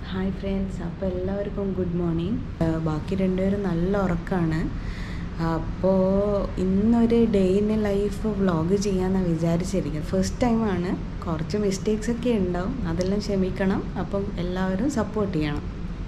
Hi friends അപ്പോൾ എല്ലാവർക്കും good morning ബാക്കി രണ്ടുപേരും നല്ല ഉറക്കമാണ് അപ്പോൾ ഇന്നൊരു ഡേ ഇൻ ലൈഫ് വ്ളോഗ് ചെയ്യാമെന്നാണ് വിചാരിച്ചിരിക്കുന്നത് ഫസ്റ്റ് ടൈമാണ് കുറച്ച് മിസ്റ്റേക്സ് ഒക്കെ ഉണ്ടാവും അതെല്ലാം ക്ഷമിക്കണം അപ്പം എല്ലാവരും സപ്പോർട്ട് ചെയ്യണം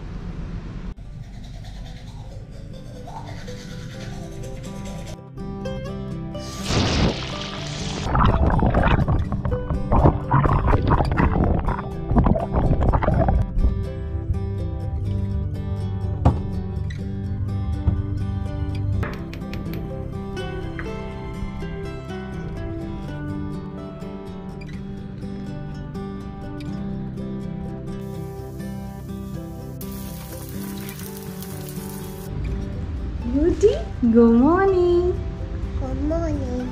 beauty good morning Good morning.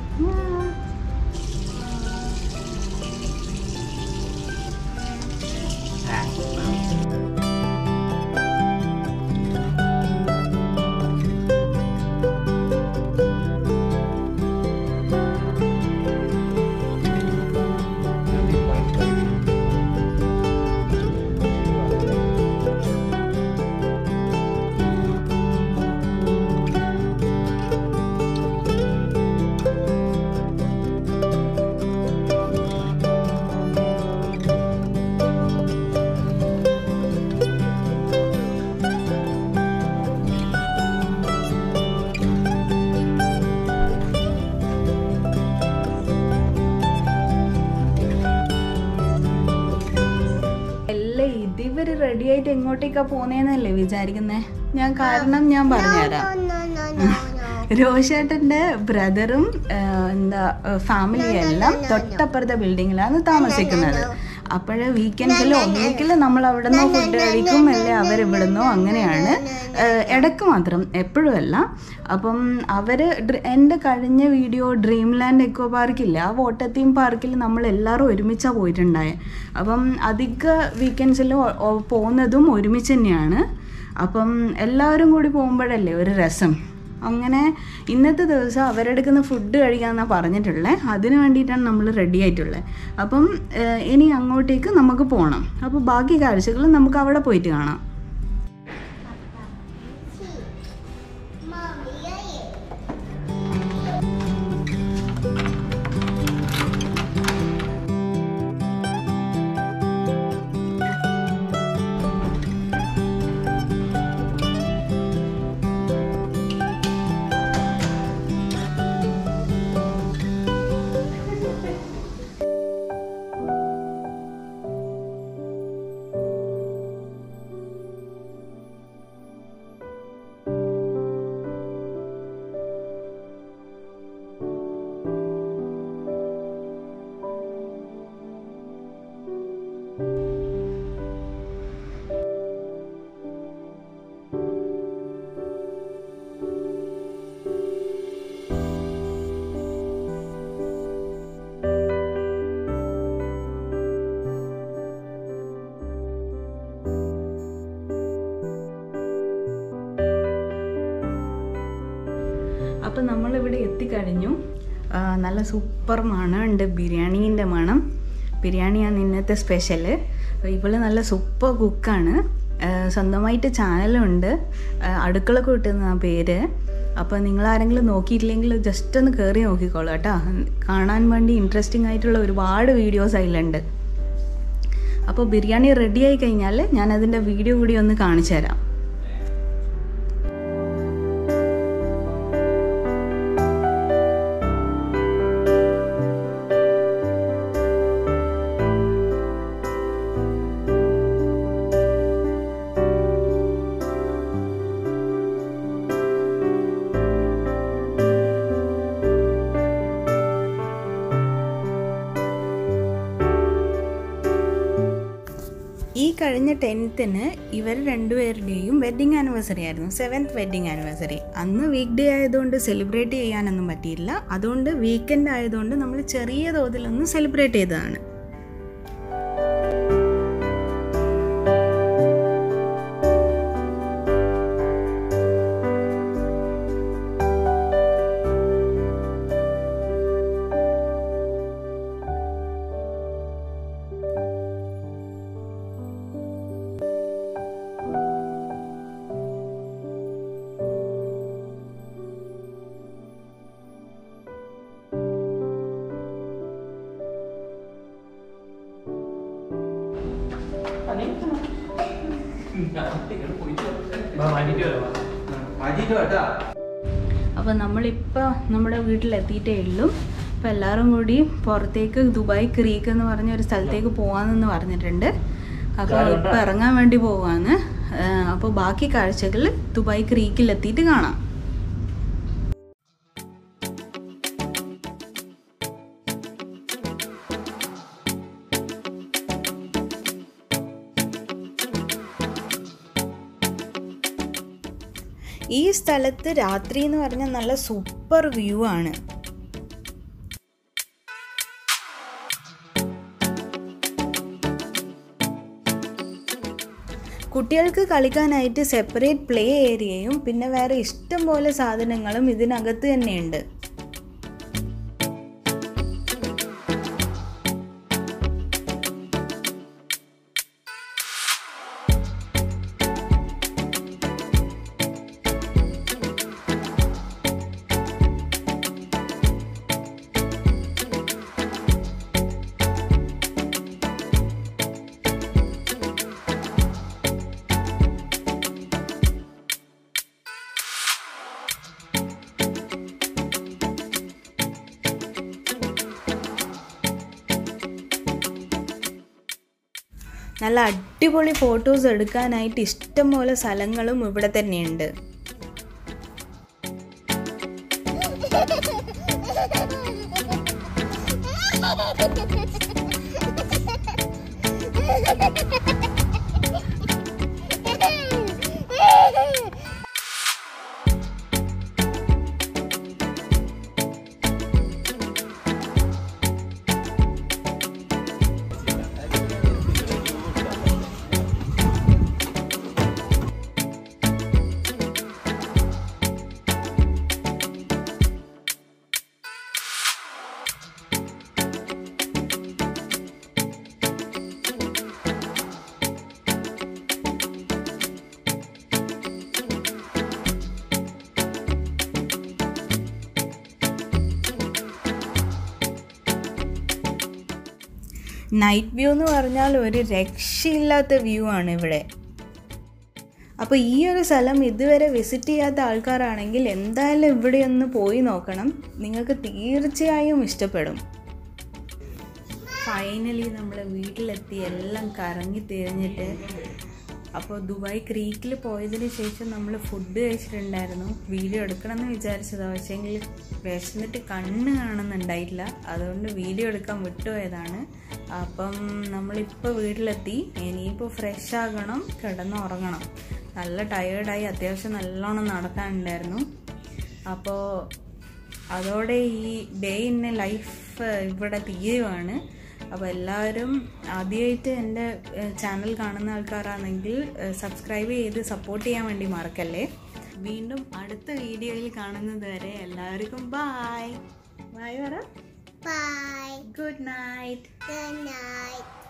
അല്ല ഇതിവര് റെഡി ആയിട്ട് എങ്ങോട്ടേക്കാ പോന്നേന്നല്ലേ വിചാരിക്കുന്നേ ഞാൻ കാരണം ഞാൻ പറഞ്ഞുതരാം No, no, no, no, no. രോഷേട്ടന്റെ ബ്രദറും എന്താ ഫാമിലി എല്ലാം തൊട്ടപ്പുറത്തെ ബിൽഡിങ്ങിലാണ് താമസിക്കുന്നത് അപ്പോഴ് വീക്കെൻഡ്സിൽ ഒന്നിക്കൽ നമ്മൾ അവിടെ നിന്ന് ഫുഡ് കഴിക്കും അല്ലെ അവരിവിടുന്നോ അങ്ങനെയാണ് ഏഹ്, ഇടയ്ക്ക് മാത്രം എപ്പോഴും അല്ല അപ്പം അവർ എൻ്റെ കഴിഞ്ഞ വീഡിയോ ഡ്രീം ലാൻഡ് എക്കോ പാർക്കില്ല ആ വാട്ടർ തീം പാർക്കിൽ നമ്മൾ എല്ലാവരും ഒരുമിച്ചാണ് പോയിട്ടുണ്ടായത് അപ്പം അധിക വീക്കെൻഡ്സിൽ പോകുന്നതും ഒരുമിച്ച് തന്നെയാണ് അപ്പം എല്ലാവരും കൂടി പോകുമ്പോഴല്ലേ ഒരു രസം അങ്ങനെ ഇന്നത്തെ ദിവസം അവരെടുക്കുന്ന ഫുഡ് കഴിക്കാമെന്നാണ് പറഞ്ഞിട്ടുള്ളത് അതിന് വേണ്ടിയിട്ടാണ് നമ്മൾ റെഡി ആയിട്ടുള്ളത് അപ്പം ഏഹ്, ഇനി അങ്ങോട്ടേക്ക് നമുക്ക് പോകണം അപ്പോൾ ബാക്കി കാഴ്ചകൾ നമുക്ക് അവിടെ പോയിട്ട് കാണാം Mommy, yeah, yeah. അപ്പം നമ്മളിവിടെ എത്തിക്കഴിഞ്ഞു ആ, നല്ല സൂപ്പർ മണമുണ്ട് ബിരിയാണീൻ്റെ മണം ബിരിയാണിയാണ് ഇന്നത്തെ സ്പെഷ്യൽ ഇവള് നല്ല സൂപ്പർ കുക്കാണ് സ്വന്തമായിട്ട് ചാനലുണ്ട് അടുക്കള കൂട്ടുന്ന പേര് അപ്പോൾ നിങ്ങൾ ആരെങ്കിലും നോക്കിയിട്ടില്ലെങ്കിൽ ജസ്റ്റ് ഒന്ന് കയറി നോക്കിക്കോളൂ കേട്ടോ കാണാൻ വേണ്ടി ഇൻട്രസ്റ്റിംഗ് ആയിട്ടുള്ള ഒരുപാട് വീഡിയോസ് അതിലുണ്ട് അപ്പോൾ ബിരിയാണി റെഡി ആയി കഴിഞ്ഞാൽ ഞാൻ അതിൻ്റെ വീഡിയോ കൂടി ഒന്ന് കാണിച്ചു തരാം ഈ കഴിഞ്ഞ ടെൻത്തിന് ഇവർ രണ്ടുപേരുടെയും വെഡ്ഡിങ് ആനിവേഴ്സറി ആയിരുന്നു സെവൻത്ത് വെഡ്ഡിങ് ആനിവേഴ്സറി അന്ന് വീക്ക് ഡേ ആയതുകൊണ്ട് സെലിബ്രേറ്റ് ചെയ്യാനൊന്നും പറ്റിയില്ല അതുകൊണ്ട് വീക്കെൻഡ് ആയതുകൊണ്ട് നമ്മൾ ചെറിയ തോതിലൊന്ന് സെലിബ്രേറ്റ് ചെയ്തതാണ് മാറ്റിട്ട് കേട്ടാ അപ്പോൾ നമ്മളിപ്പോൾ നമ്മുടെ വീട്ടിലെത്തിയിട്ടേ ഉള്ളൂ അപ്പോൾ എല്ലാവരും കൂടി പുറത്തേക്ക് ദുബായ് ക്രീക്ക് എന്ന് പറഞ്ഞ ഒരു സ്ഥലത്തേക്ക് പോകാമെന്ന് പറഞ്ഞിട്ടുണ്ട് അപ്പോൾ ഇപ്പോൾ ഇറങ്ങാൻ വേണ്ടി പോവാന്ന് അപ്പോൾ ബാക്കി കാഴ്ചകൾ ദുബായ് ക്രീക്കിലെത്തിയിട്ട് കാണാം ഈ സ്ഥലത്ത് രാത്രി എന്ന് പറഞ്ഞാൽ നല്ല സൂപ്പർ വ്യൂ ആണ് കുട്ടികൾക്ക് കളിക്കാനായിട്ട് സെപ്പറേറ്റ് പ്ലേ ഏരിയയും പിന്നെ വേറെ ഇഷ്ടം പോലെ സാധനങ്ങളും ഇതിനകത്ത് തന്നെയുണ്ട് നല്ല അടിപൊളി ഫോട്ടോസ് എടുക്കാനായിട്ട് ഇഷ്ടംപോലെ സ്ഥലങ്ങളും ഇവിടെ തന്നെയുണ്ട് നൈറ്റ് വ്യൂ എന്ന് പറഞ്ഞാൽ ഒരു രക്ഷയില്ലാത്ത വ്യൂ ആണ് ഇവിടെ അപ്പോൾ ഈ ഒരു സ്ഥലം ഇതുവരെ വിസിറ്റ് ചെയ്യാത്ത ആൾക്കാരാണെങ്കിൽ എന്തായാലും ഇവിടെ ഒന്ന് പോയി നോക്കണം നിങ്ങൾക്ക് തീർച്ചയായും ഇഷ്ടപ്പെടും ഫൈനലി നമ്മൾ വീട്ടിലെത്തി എല്ലാം കറങ്ങി തിരിഞ്ഞിട്ട് അപ്പോൾ ദുബായ് ക്രീക്കിൽ പോയതിന് ശേഷം നമ്മൾ ഫുഡ് കഴിച്ചിട്ടുണ്ടായിരുന്നു വീഡിയോ എടുക്കണമെന്ന് വിചാരിച്ചതാണ് പക്ഷേങ്കിൽ വിശന്നിട്ട് കണ്ണ് കാണുന്നുണ്ടായിട്ടില്ല അതുകൊണ്ട് വീഡിയോ എടുക്കാൻ വിട്ടുപോയതാണ് അപ്പം നമ്മളിപ്പോൾ വീട്ടിലെത്തി ഇനിയിപ്പോൾ ഫ്രഷ് ആകണം കിടന്നുറങ്ങണം നല്ല ടയേർഡായി അത്യാവശ്യം നല്ലോണം നടക്കാനുണ്ടായിരുന്നു അപ്പോൾ അതോടെ ഈ ഡേ ഇൻ എ ലൈഫ് ഇവിടെ തീരുവാണ് അപ്പോൾ എല്ലാവരും ആദ്യമായിട്ട് എൻ്റെ ചാനൽ കാണുന്ന ആൾക്കാരാണെങ്കിൽ സബ്സ്ക്രൈബ് ചെയ്ത് സപ്പോർട്ട് ചെയ്യാൻ വേണ്ടി മറക്കല്ലേ വീണ്ടും അടുത്ത വീഡിയോയിൽ കാണുന്നത് വരെ എല്ലാവർക്കും ബായ് ബായ് പറ Bye. Good night Good night.